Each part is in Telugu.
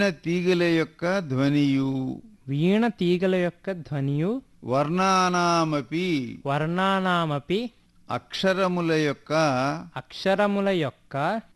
తీగల యొక్క ధ్వనియు వీణ తీగల యొక్క ధ్వనియు వర్ణానామపి వర్ణానామపి అక్షరముల యొక్క అక్షరముల యొక్క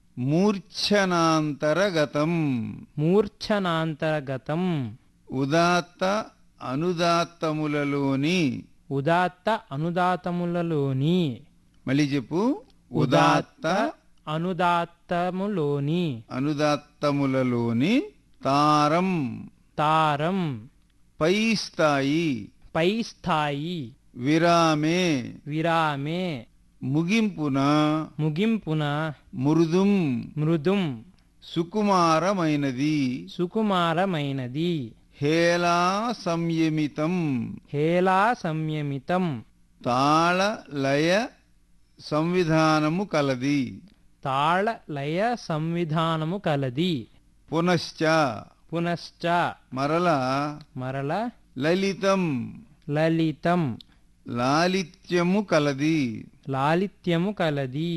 మూర్ఛనాంతరగతం మూర్ఛనాంతర్గతం ఉదాత్త అనుదాత్తములలోని ఉదాత్త అనుదాతములలోని మళ్ళీ చెప్పు ఉదాత్త అనుదాత్తములోని అనుదాత్తములలోని తారం తారం పై స్థాయి పై స్థాయి విరామే విరామే ముగింపున ముగింపున మృదుం మృదుం సుకుమారమైనది సుకుమారమైనది హేలా సంయమితం హేలా సంయమితం తాళ లయ సంవిధానము కలది తాళ లయ సంవిధానము కలది పునశ్చ పునశ్చ మరల మరల లలితం లలితం లాలిత్యము కలది లాలిత్యము కలది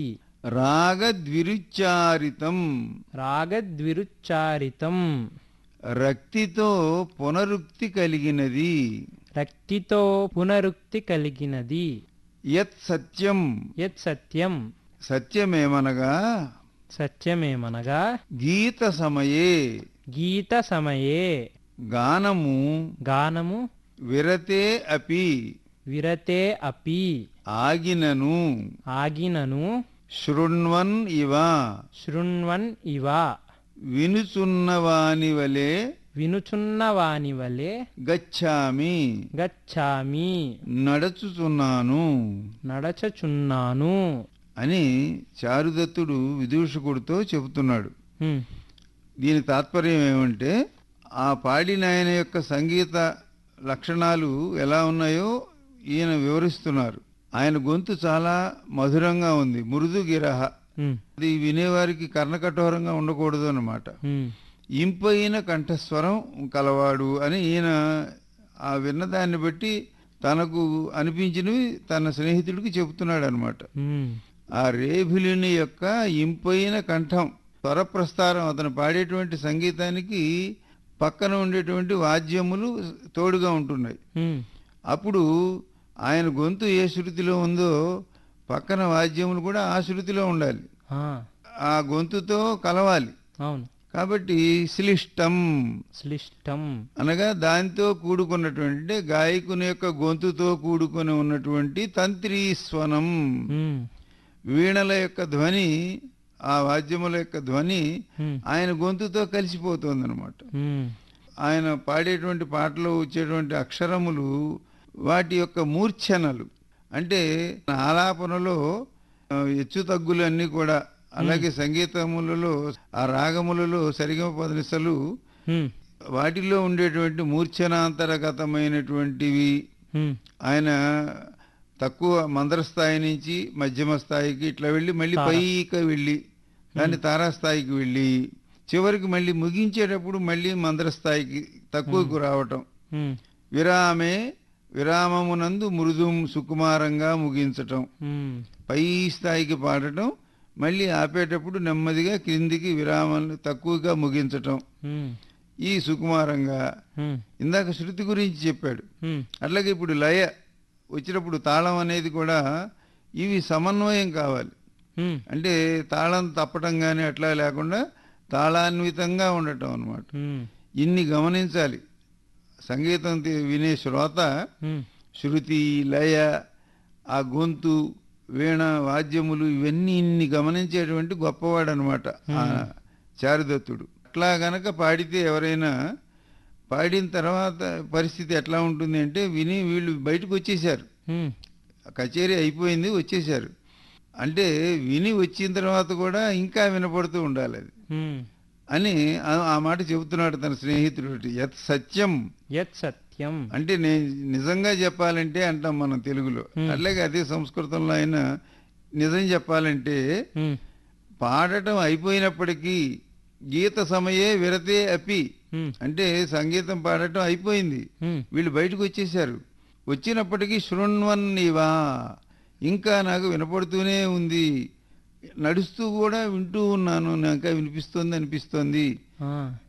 రాగద్విరుచ్చారితం రాగద్విరుచ్చారితం రక్తితో పునరుక్తి కలిగినది రక్తితో పునరుక్తి కలిగినది యత్ సత్యం యత్ సత్యం సత్యమేమనగా సత్యమేమనగా గీత సమయే గీత సమయే గానము గానము విరతే అపి విరతే అపి ఆగినను ఆగినను శృణ్వన్ ఇవ శృణ్వన్ ఇవ వినుచున్నవాని వలె వినుచున్నవాని వలె గచ్చామి గచ్చామి నడచుచున్నాను నడచచున్నాను అని చారుదత్తుడు విదూషకుడితో చెబుతున్నాడు హ్మ్. దీని తాత్పర్యం ఏమంటే ఆ పాడిన ఆయన యొక్క సంగీత లక్షణాలు ఎలా ఉన్నాయో ఈయన వివరిస్తున్నారు ఆయన గొంతు చాలా మధురంగా ఉంది మృదు గిరహ హ్మ్. అది వినేవారికి కర్ణకఠోరంగా ఉండకూడదు అన్నమాట హ్మ్. ఇంపైన కంఠస్వరం కలవాడు అని ఈయన ఆ విన్నదాన్ని బట్టి తనకు అనిపించినవి తన స్నేహితుడికి చెబుతున్నాడు అనమాట హ్మ్. ఆ రేభిలుని యొక్క ఇంపైన కంఠం స్వరప్రస్తారం అతను పాడేటువంటి సంగీతానికి పక్కన ఉండేటువంటి వాద్యములు తోడుగా ఉంటున్నాయి హ్మ్. అప్పుడు ఆయన గొంతు ఏ శృతిలో ఉందో పక్కన వాద్యములు కూడా ఆ శృతిలో ఉండాలి ఆ, ఆ గొంతుతో కలవాలి అవును కాబట్టి శ్లిష్టం శ్లిష్టం అనగా దాంతో కూడుకున్నటువంటి అంటే గాయకుని యొక్క గొంతుతో కూడుకొని ఉన్నటువంటి తంత్రీ స్వనం హ్మ్. వీణల యొక్క ధ్వని ఆ వాద్యముల యొక్క ధ్వని హ్మ్. ఆయన గొంతుతో కలిసిపోతుంది అనమాట హ్మ్. ఆయన పాడేటువంటి పాటలో వచ్చేటువంటి అక్షరములు వాటి యొక్క మూర్ఛనలు అంటే ఆలాపనలో ఆ, హెచ్చు తగ్గులు అన్నీ కూడా అలాగే సంగీతములలో ఆ రాగములలో సరిగమ పదనిసలు హ్మ్. వాటిలో ఉండేటువంటి మూర్ఛనాంతరగతమైనటువంటివి హ్మ్. ఆయన తక్కువ మందర స్థాయి నుంచి మధ్యమ స్థాయికి ఇట్లా వెళ్ళి మళ్ళీ తార. పైకి వెళ్ళి దాన్ని తారాస్థాయికి వెళ్ళి చివరికి మళ్ళీ ముగించేటప్పుడు మళ్ళీ మందర స్థాయికి తక్కువకు రావటం హ్మ్. విరామే విరామమునందు మృదుం సుకుమారంగా ముగించటం హ్మ్. పై స్థాయికి పాడటం మళ్ళీ ఆపేటప్పుడు నెమ్మదిగా క్రిందికి విరామం తక్కువగా ముగించటం హ్మ్. ఈ సుకుమారంగా హ్మ్. ఇందాక శృతి గురించి చెప్పాడు హ్మ్. అట్లాగే ఇప్పుడు లయ వచ్చినప్పుడు తాళం అనేది కూడా ఇవి సమన్వయం కావాలి హ్మ్. అంటే తాళం తప్పటం కానీ అట్లా లేకుండా తాళాన్వితంగా ఉండటం అన్నమాట హ్మ్. ఇన్ని గమనించాలి సంగీతం తి- వినే శ్రోత హ్మ్. శృతి లయ ఆ గొంతు వీణ వాద్యములు ఇవన్నీ ఇన్ని గమనించేటువంటి గొప్పవాడు అనమాట ఆ చారుదత్తుడు అట్లా గనక పాడితే ఎవరైనా పాడిన తర్వాత పరిస్థితి ఎట్లా ఉంటుంది అంటే విని వీళ్ళు బయటకు వచ్చేసారు హ్మ్. కచేరీ అయిపోయింది వచ్చేసారు అంటే విని వచ్చిన తర్వాత కూడా ఇంకా వినపడుతూ ఉండాలి అది హ్మ్. అని ఆ- ఆ మాట చెబుతున్నాడు తన స్నేహితుడు యత్ సత్యం యత్ సత్యం అంటే నేను నిజంగా చెప్పాలంటే అంటాం మనం తెలుగులో Hmm. అట్లాగే అదే సంస్కృతంలో అయినా నిజం చెప్పాలంటే హ్మ్. పాడటం అయిపోయినప్పటికీ గీత సమయే విరతే అపి హ్మ్. అంటే సంగీతం పాడటం అయిపోయింది హ్మ్. వీళ్ళు బయటకు వచ్చేసారు వచ్చినప్పటికీ శృణ్వన్నివా ఇంకా నాకు వినపడుతూనే ఉంది నడుస్తూ కూడా వింటూ ఉన్నాను నాకు వినిపిస్తుంది అనిపిస్తుంది ఆ.